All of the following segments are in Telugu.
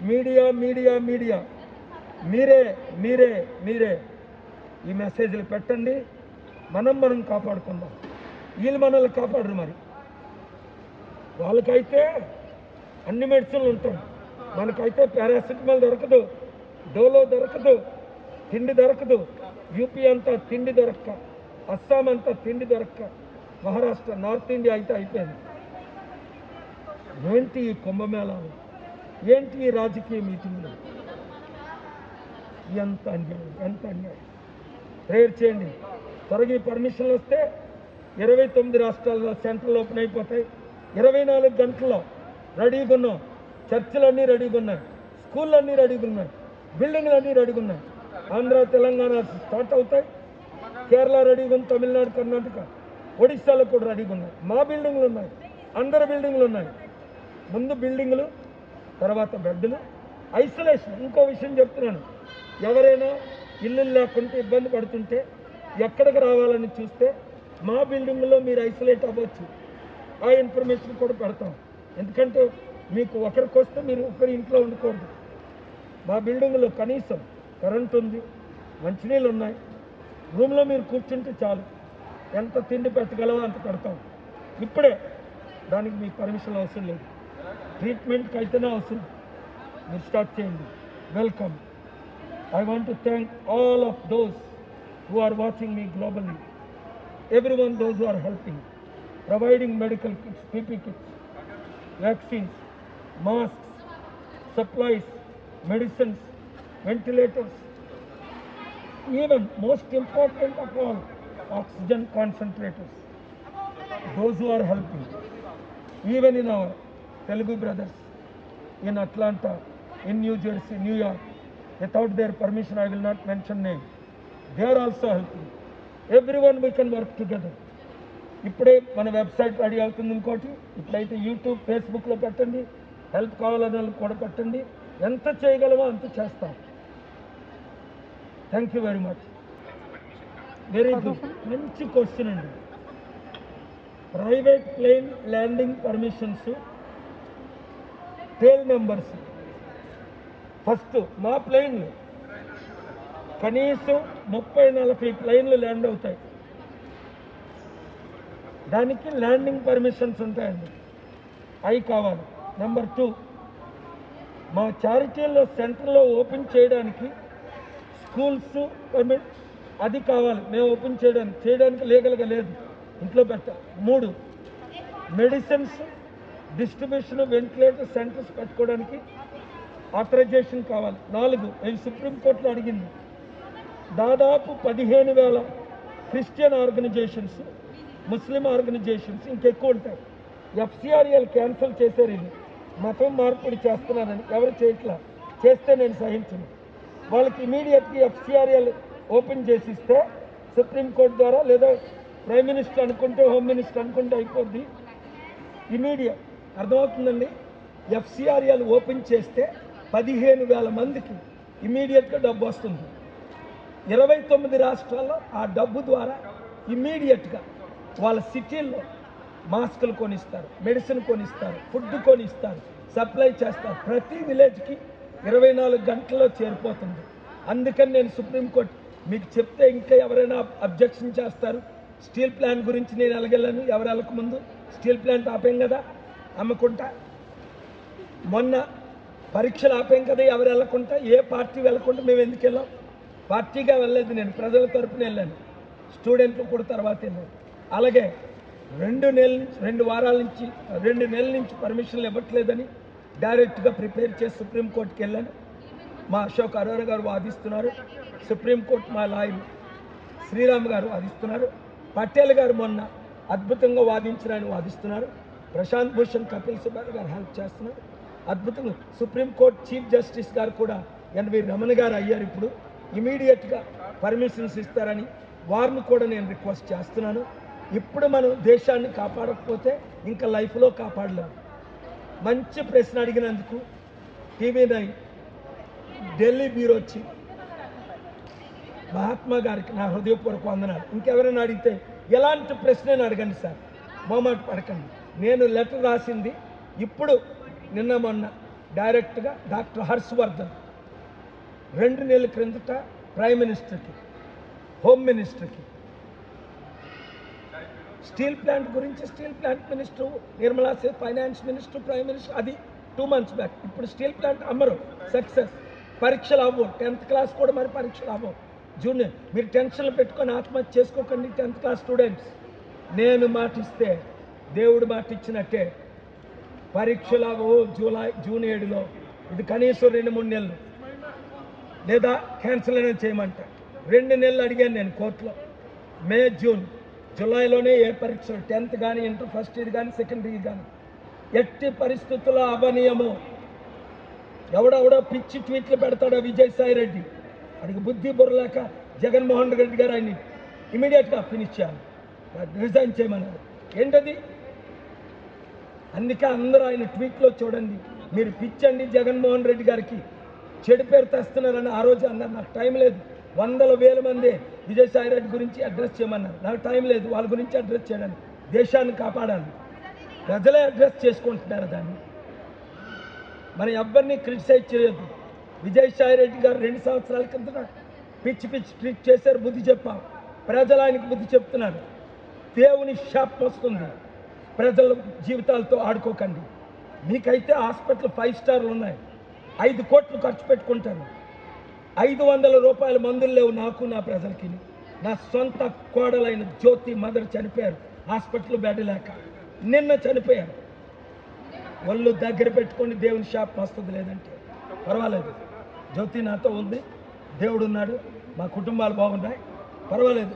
మీడియా మీడియా మీడియా మీరే మీరే మీరే ఈ మెసేజ్లు పెట్టండి మనం మనం కాపాడుకుందాం వీళ్ళు మనల్ని కాపాడరు మరి వాళ్ళకైతే అన్ని మెడిసిన్లు ఉంటాయి మనకైతే పారాసిటమాల్ దొరకదు డోలో దొరకదు తిండి దొరకదు యూపీ అంతా తిండి దొరక్క అస్సాం అంతా తిండి దొరక్క మహారాష్ట్ర నార్త్ ఇండియా అయితే అయిపోయింది ఏంటి ఈ కుంభమేళాలు ఏంటి ఈ రాజకీయ మీటింగ్లు ఎంత అన్యాయం ఎంత అన్యాయం ప్రేయర్ చేయండి త్వరగా ఈ పర్మిషన్లు వస్తే ఇరవై తొమ్మిది రాష్ట్రాల్లో సెంటర్లు ఓపెన్ అయిపోతాయి ఇరవై నాలుగు గంటల్లో రెడీగా ఉన్నాం చర్చిలన్నీ రెడీగా ఉన్నాయి స్కూళ్ళు అన్నీ రెడీగా ఉన్నాయి బిల్డింగ్లు అన్నీ రెడీగా ఉన్నాయి ఆంధ్ర తెలంగాణ స్టార్ట్ అవుతాయి కేరళ రెడీగా ఉంది తమిళనాడు కర్ణాటక ఒడిశాలో కూడా రెడీగా ఉన్నాయి మా బిల్డింగ్లు ఉన్నాయి అందరి బిల్డింగ్లు ఉన్నాయి ముందు బిల్డింగ్లు తర్వాత బెడ్లు ఐసోలేషన్ ఇంకో విషయం చెప్తున్నాను ఎవరైనా ఇల్లు లేకుంటే ఇబ్బంది పడుతుంటే ఎక్కడికి రావాలని చూస్తే మా బిల్డింగ్లో మీరు ఐసోలేట్ అవ్వచ్చు ఆ ఇన్ఫర్మేషన్ కూడా పెడతాం ఎందుకంటే మీకు ఒకరికి వస్తే మీరు ఒకరి ఇంట్లో ఉండకూడదు మా బిల్డింగ్లో కనీసం కరెంట్ ఉంది మంచినీళ్ళు ఉన్నాయి రూమ్లో మీరు కూర్చుంటే చాలు ఎంత తిండి పెట్టగలవో అంత పెడతాం ఇప్పుడే దానికి మీకు పర్మిషన్ అవసరం లేదు ట్రీట్మెంట్కి అయితేనే అవసరం మీరు స్టార్ట్ చేయండి welcome I want to thank all of those who are watching మీ globally everyone those who are helping providing medical kits PP kits vaccines, masks, supplies, medicines, ventilators, even most important of all, oxygen concentrators. Those who are helping, even in our Telugu brothers in Atlanta, in New Jersey, New York, without their permission, I will not mention name. They are also helping. Everyone we can work together. ఇప్పుడే మన వెబ్సైట్ రెడీ అవుతుంది ఇంకోటి ఇప్పుడైతే యూట్యూబ్ ఫేస్బుక్లో పెట్టండి హెల్ప్ కావాలని వాళ్ళకి కూడా పెట్టండి ఎంత చేయగలమో అంత చేస్తాం thank you very much very good మంచి క్వశ్చన్ అండి private plane landing permissions tail numbers first మా ప్లేన్లు కనీసం ముప్పై నలభై ప్లేన్లు ల్యాండ్ అవుతాయి దానికి ల్యాండింగ్ పర్మిషన్స్ ఉంటాయండి అవి కావాలి నెంబర్ టూ మా చారిటీల్లో సెంటర్లో ఓపెన్ చేయడానికి స్కూల్స్ పర్మిట్ అది కావాలి మేము ఓపెన్ చేయడానికి చేయడానికి లీగల్గా లేదు ఇంట్లో పెట్ట మూడు మెడిసిన్స్ డిస్ట్రిబ్యూషన్ వెంటిలేటర్ సెంటర్స్ పెట్టుకోవడానికి ఆథరైజేషన్ కావాలి నాలుగు ఇది సుప్రీంకోర్టులో అడిగింది దాదాపు పదిహేను వేల క్రిస్టియన్ ఆర్గనైజేషన్స్ ముస్లిం ఆర్గనైజేషన్స్ ఇంకెక్కువ ఉంటాయి ఎఫ్సిఆర్ఎల్ క్యాన్సిల్ చేశారు ఇది మతం మార్పిడి చేస్తున్నారని ఎవరు చేయట్లా చేస్తే నేను సహించను వాళ్ళకి ఇమీడియట్గా ఎఫ్సిఆర్ఎల్ ఓపెన్ చేసి ఇస్తే సుప్రీంకోర్టు ద్వారా లేదా ప్రైమ్ మినిస్టర్ అనుకుంటే హోమ్ మినిస్టర్ అనుకుంటే అయిపోద్ది ఇమీడియట్ అర్థమవుతుందండి ఎఫ్సిఆర్ఎల్ ఓపెన్ చేస్తే పదిహేను వేల మందికి ఇమీడియట్గా డబ్బు వస్తుంది ఇరవై తొమ్మిది రాష్ట్రాల్లో ఆ డబ్బు ద్వారా ఇమ్మీడియట్గా వాళ్ళ సిటీల్లో మాస్కులు కొనిస్తారు మెడిసిన్ కొనిస్తారు ఫుడ్ కొనిస్తారు సప్లై చేస్తారు ప్రతి విలేజ్కి ఇరవై నాలుగు గంటల్లో చేరిపోతుంది అందుకని నేను సుప్రీంకోర్టు మీకు చెప్తే ఇంకా ఎవరైనా అబ్జెక్షన్ చేస్తారు స్టీల్ ప్లాంట్ గురించి నేను ఎలాగెళ్ళాను ఎవరు వెళ్ళక ముందు స్టీల్ ప్లాంట్ ఆపాం కదా అమ్ముకుంటా మొన్న పరీక్షలు ఆపాం కదా ఎవరు వెళ్ళకుండా ఏ పార్టీ వెళ్ళకుండా మేము ఎందుకు వెళ్ళాం పార్టీగా వెళ్ళలేదు నేను ప్రజల తరపున వెళ్ళాను స్టూడెంట్లు కూడా తర్వాత వెళ్ళాను అలాగే రెండు నెలల నుంచి రెండు వారాల నుంచి రెండు నెలల నుంచి పర్మిషన్లు ఇవ్వట్లేదని డైరెక్ట్గా ప్రిపేర్ చేసి సుప్రీంకోర్టుకి వెళ్ళాను మా అశోక్ అరోరా గారు వాదిస్తున్నారు సుప్రీంకోర్టు మా లాయర్ శ్రీరామ్ గారు వాదిస్తున్నారు పటేల్ గారు మొన్న అద్భుతంగా వాదించిన వాదిస్తున్నారు ప్రశాంత్ భూషణ్ కపిల్ సిబాల్ గారు హెల్ప్ చేస్తున్నారు అద్భుతంగా సుప్రీంకోర్టు చీఫ్ జస్టిస్ గారు కూడా ఎన్వి రమణ గారు అయ్యారు ఇప్పుడు ఇమీడియట్గా పర్మిషన్స్ ఇస్తారని వారిని కూడా నేను రిక్వెస్ట్ చేస్తున్నాను ఇప్పుడు మనం దేశాన్ని కాపాడకపోతే ఇంకా లైఫ్లో కాపాడలేము మంచి ప్రశ్న అడిగినందుకు టీవీ నైన్ ఢిల్లీ బ్యూరో వచ్చి మహాత్మా గారికి నా హృదయపూర్వక వందనాలు ఇంకెవరైనా అడిగితే ఎలాంటి ప్రశ్నని అడగండి సార్ మొమాట పడకండి నేను లెటర్ రాసింది ఇప్పుడు నిన్న మొన్న డైరెక్ట్గా డాక్టర్ హర్షవర్ధన్ రెండు నెలల క్రిందట ప్రైమ్ మినిస్టర్కి హోమ్ మినిస్టర్కి స్టీల్ ప్లాంట్ గురించి స్టీల్ ప్లాంట్ మినిస్టర్ నిర్మలా సీ ఫైనాన్స్ మినిస్టర్ ప్రైమ్ మినిస్టర్ అది టూ మంత్స్ బ్యాక్ ఇప్పుడు స్టీల్ ప్లాంట్ అమ్మరు సక్సెస్ పరీక్షలు అవ్వవు టెన్త్ క్లాస్ కూడా మరి పరీక్షలు అవ్వవు జూనియర్ మీరు టెన్షన్లు పెట్టుకొని ఆత్మహత్య చేసుకోకండి టెన్త్ క్లాస్ స్టూడెంట్స్ నేను మాట ఇస్తే దేవుడు మాట ఇచ్చినట్టే పరీక్షలు అవ్వవు జూలై జూన్ ఏడులో ఇది కనీసం రెండు మూడు నెలలు లేదా క్యాన్సిల్ అయినా చేయమంట రెండు నెలలు అడిగాను నేను కోర్టులో మే జూన్ జూలైలోనే ఏ పరీక్షలు టెన్త్ కానీ ఇంటర్ ఫస్ట్ ఇయర్ కానీ సెకండ్ ఇయర్ కానీ ఎట్టి పరిస్థితుల్లో అభనీయము ఎవడెవడో పిచ్చి ట్వీట్లు పెడతాడో విజయసాయి రెడ్డి అడిగి బుద్ధి బుర్రలేక జగన్మోహన్ రెడ్డి గారు ఆయన్ని ఇమీడియట్గా ఫినిష్ చేయాలి రిజైన్ చేయమన్నారు ఏంటది అందుకే అందరూ ఆయన ట్వీట్లో చూడండి మీరు పిచ్చండి జగన్మోహన్ రెడ్డి గారికి చెడు పేరు తెస్తున్నారని ఆ రోజు అన్నారు నాకు టైం లేదు వందల వేల మంది విజయసాయి రెడ్డి గురించి అడ్రస్ చేయమన్నారు నాకు టైం లేదు వాళ్ళ గురించి అడ్రస్ చేయడానికి దేశాన్ని కాపాడాలి ప్రజలే అడ్రస్ చేసుకుంటున్నారు దాన్ని మనం ఎవరిని క్రిటిసైజ్ చేయొద్దు విజయసాయి రెడ్డి గారు రెండు సంవత్సరాల కింద పిచ్చి పిచ్చి ట్రీట్ చేశారు బుద్ధి చెప్పాం ప్రజలు ఆయనకు బుద్ధి చెప్తున్నారు దేవుని శాపం వస్తుంది ప్రజల జీవితాలతో ఆడుకోకండి మీకైతే హాస్పిటల్ ఫైవ్ స్టార్లు ఉన్నాయి ఐదు కోట్లు ఖర్చు పెట్టుకుంటాను ఐదు వందల రూపాయల మందులు లేవు నాకు నా ప్రజలకి నా సొంత కోడలైన జ్యోతి మదర్ చనిపోయారు హాస్పిటల్ బెడ్ లేక నిన్న చనిపోయారు ఒళ్ళు దగ్గర పెట్టుకొని దేవుని షాప్ వస్తుంది లేదంటే పర్వాలేదు జ్యోతి నాతో ఉంది దేవుడు ఉన్నాడు మా కుటుంబాలు బాగున్నాయి పర్వాలేదు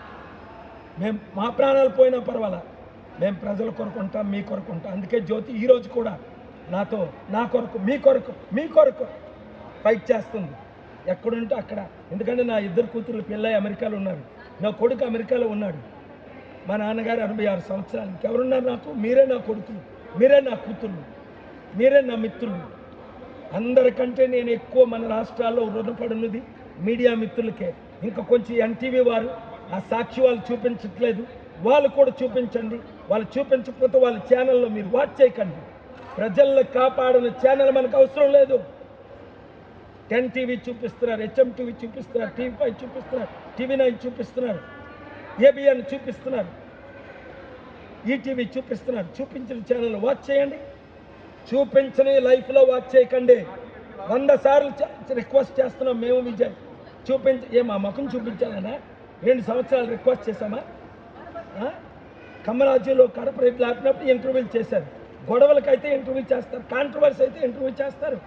మేము మా ప్రాణాలు పోయినా పర్వాలా మేము ప్రజల కొరకు ఉంటాం మీ కొరకు ఉంటాం అందుకే జ్యోతి ఈరోజు కూడా నాతో నా కొరకు మీ కొరకు మీ కొరకు ఫైట్ చేస్తుంది ఎక్కడుంటే అక్కడ ఎందుకంటే నా ఇద్దరు కూతుర్లు పిల్లలు అమెరికాలో ఉన్నారు నా కొడుకు అమెరికాలో ఉన్నాడు మా నాన్నగారు అరవై ఆరు సంవత్సరాలు ఇంకెవరున్నారు నాకు మీరే నా కొడుకులు మీరే నా కూతుర్లు మీరే నా మిత్రులు అందరికంటే నేను ఎక్కువ మన రాష్ట్రాల్లో రుణపడినది మీడియా మిత్రులకే ఇంకా కొంచెం ఎన్టీవీ వారు ఆ సాక్షి వాళ్ళు చూపించట్లేదు వాళ్ళు కూడా చూపించండి వాళ్ళు చూపించకపోతే వాళ్ళ ఛానల్లో మీరు వాచ్ చేయకండి ప్రజలను కాపాడిన ఛానల్ మనకు అవసరం లేదు టెన్ టీవీ చూపిస్తున్నారు హెచ్ఎం టీవీ చూపిస్తున్నారు టీవీ ఫైవ్ చూపిస్తున్నారు టీవీ నైన్ చూపిస్తున్నారు ఏబిఎన్ చూపిస్తున్నారు ఈటీవీ చూపిస్తున్నారు చూపించిన ఛానల్ వాచ్ చేయండి చూపించని లైఫ్లో వాచ్ చేయకండి వంద సార్లు చ- రిక్వెస్ట్ చేస్తున్నాం మేము విజయ్ చూపించ ఏ మా ముఖం చూపించాలనా రెండు సంవత్సరాలు రిక్వెస్ట్ చేశామా ఆ? కమ్మరాజ్యంలో కడప రేపు లేపినప్పుడు ఇంటర్వ్యూలు చేశారు గొడవలకైతే ఇంటర్వ్యూ చేస్తారు కాంట్రవర్సీ అయితే ఇంటర్వ్యూ చేస్తారు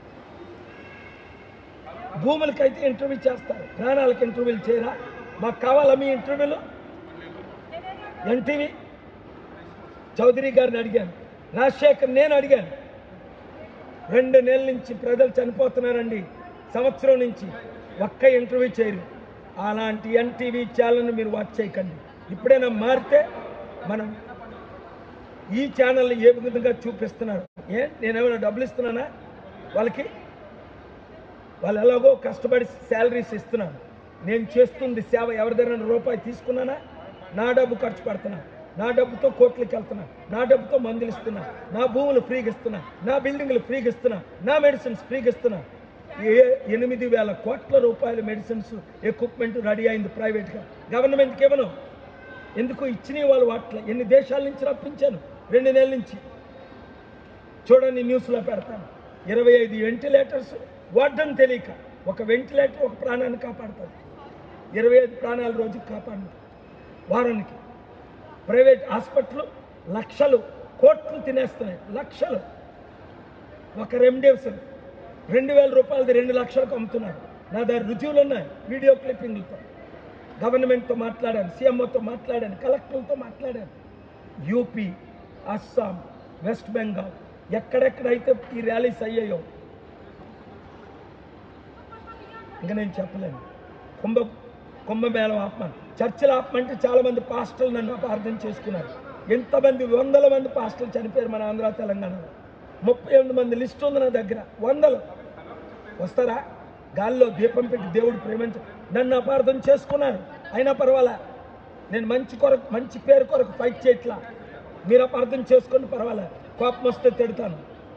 భూములకైతే ఇంటర్వ్యూ చేస్తారు ప్రాణాలకు ఇంటర్వ్యూలు చేయరా మాకు కావాలా మీ ఇంటర్వ్యూలు ఎన్టీవీ చౌదరి గారిని అడిగాను రాజశేఖర్ నేను అడిగాను రెండు నెలల నుంచి ప్రజలు చనిపోతున్నారండి సంవత్సరం నుంచి ఒక్క ఇంటర్వ్యూ చేయరు అలాంటి ఎన్టీవీ ఛానల్ని మీరు వాచ్ చేయకండి ఇప్పుడైనా మారితే మనం ఈ ఛానల్ ఏ విధంగా చూపిస్తున్నారు ఏ నేనేమైనా డబ్బులు ఇస్తున్నానా వాళ్ళకి వాళ్ళు ఎలాగో కష్టపడి శాలరీస్ ఇస్తున్నాను నేను చేస్తుంది సేవ ఎవరి దగ్గర రూపాయి తీసుకున్నానా నా డబ్బు ఖర్చు పెడుతున్నా నా డబ్బుతో కోట్లకి వెళ్తున్నా నా డబ్బుతో మందులు ఇస్తున్నా నా భూములు ఫ్రీగా ఇస్తున్నా నా బిల్డింగ్లు ఫ్రీగా ఇస్తున్నా నా మెడిసిన్స్ ఫ్రీగా ఇస్తున్నా ఏ ఎనిమిది వేల కోట్ల రూపాయల మెడిసిన్స్ ఎక్విప్మెంట్ రెడీ అయింది ప్రైవేట్గా గవర్నమెంట్కి ఇవ్వను ఎందుకు ఇచ్చిన వాళ్ళు వాటిలో ఎన్ని దేశాల నుంచి రప్పించాను రెండు నెలల నుంచి చూడండి న్యూస్లో పెడతాను ఇరవై ఐదు వెంటిలేటర్స్ వాడడం తెలియక ఒక వెంటిలేటర్ ఒక ప్రాణాన్ని కాపాడుతుంది ఇరవై ఐదు ప్రాణాల రోజుకి కాపాడు వారానికి ప్రైవేట్ హాస్పిటల్ లక్షలు కోట్లు తినేస్తున్నాయి లక్షలు ఒక రెమ్డెసివిర్ రెండు వేల రూపాయలది రెండు లక్షలకు అమ్ముతున్నారు నా దగ్గర రుజువులు ఉన్నాయి వీడియో క్లిప్పింగ్లతో గవర్నమెంట్తో మాట్లాడాను సీఎంఓతో మాట్లాడాను కలెక్టర్లతో మాట్లాడాను యూపీ అస్సాం వెస్ట్ బెంగాల్ ఎక్కడెక్కడైతే ఈ ర్యాలీస్ అయ్యాయో ఇంకా నేను చెప్పలేను కుంభ కుంభమేళం ఆత్మ చర్చలు ఆపమంటే చాలా మంది పాస్టర్లు నన్ను అపార్థం చేసుకున్నారు ఎంతమంది వందల మంది పాస్టర్లు చనిపోయారు మన ఆంధ్ర తెలంగాణలో ముప్పై ఎనిమిది మంది లిస్ట్ ఉంది నా దగ్గర వందలు వస్తారా గాల్లో దీపం పెట్టి దేవుడు ప్రేమించ నన్ను అపార్థం చేసుకున్నారు అయినా పర్వాలా నేను మంచి కొరకు మంచి పేరు కొరకు ఫైట్ చేయట్లా మీరు అపార్థం చేసుకొని పర్వాలే కోపం వస్తే తిడతాను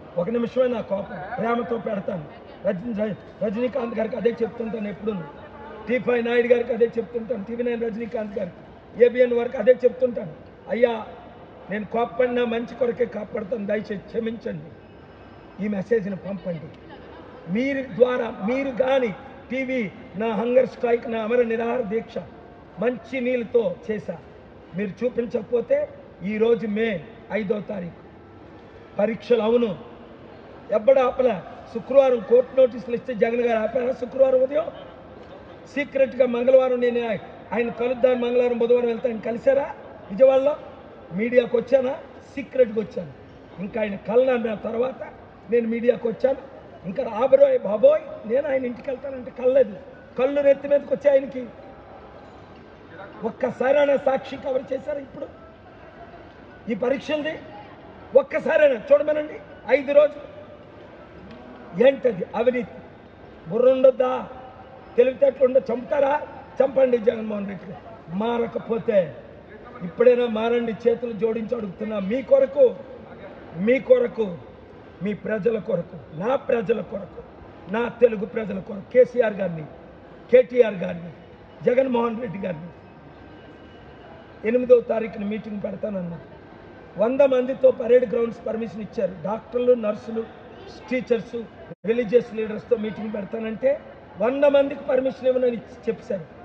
ఒక నిమిషమే నా కోపం ప్రేమతో పెడతాను రజనీ రజనీకాంత్ గారికి అదే చెప్తుంటాను ఎప్పుడు టీ ఫైవ్ నాయుడు గారికి అదే చెప్తుంటాను టీవీ నైన్ రజనీకాంత్ గారికి ఏబిఎన్ వరకు అదే చెప్తుంటాను అయ్యా నేను కోప్పడినా మంచి కొరకే కాపాడుతాను దయచేసి క్షమించండి ఈ మెసేజ్ని పంపండి మీరు ద్వారా మీరు కానీ టీవీ నా హంగర్ స్ట్రైక్ నా అమర నిరాహార దీక్ష మంచి నీళ్ళతో చేశా మీరు చూపించకపోతే ఈరోజు మే ఐదో తారీఖు పరీక్షలు అవును ఎప్పుడు ఆపలే శుక్రవారం కోర్టు నోటీసులు ఇస్తే జగన్ గారు ఆపారా శుక్రవారం ఉదయం సీక్రెట్గా మంగళవారం నేను ఆయ- ఆయన కలుద్దాను మంగళవారం బుధవారం వెళ్తాను కలిసారా విజయవాడలో మీడియాకు వచ్చానా సీక్రెట్గా వచ్చాను ఇంకా ఆయన కలనా తర్వాత నేను మీడియాకు వచ్చాను ఇంకా రాబోయ్ బాబోయ్ నేను ఆయన ఇంటికి వెళ్తానంటే కలలేదు కళ్ళు నెత్తి మీదకి వచ్చి ఆయనకి ఒక్కసారైనా సాక్షి కవర్ చేశారా ఇప్పుడు ఈ పరీక్షలది ఒక్కసారైనా చూడమనండి ఐదు రోజులు ఏంటది అవినీతి బుర్ర ఉండొద్దా తెలివితేటలు ఉండదు చంపుతారా చంపండి జగన్మోహన్ రెడ్డి గారు. మారకపోతే ఇప్పుడైనా మారండి చేతులు జోడించి అడుగుతున్నా మీ కొరకు మీ కొరకు మీ ప్రజల కొరకు నా ప్రజల కొరకు నా తెలుగు ప్రజల కొరకు కేసీఆర్ గారిని కేటీఆర్ గారిని జగన్మోహన్ రెడ్డి గారిని ఎనిమిదవ తారీఖున మీటింగ్ పెడతానన్నారు వంద మందితో పరేడ్ గ్రౌండ్స్ పర్మిషన్ ఇచ్చారు డాక్టర్లు నర్సులు టీచర్స్ రిలీజియస్ లీడర్స్తో మీటింగ్ పెడతానంటే వంద మందికి పర్మిషన్ ఇవ్వనని చెప్పారు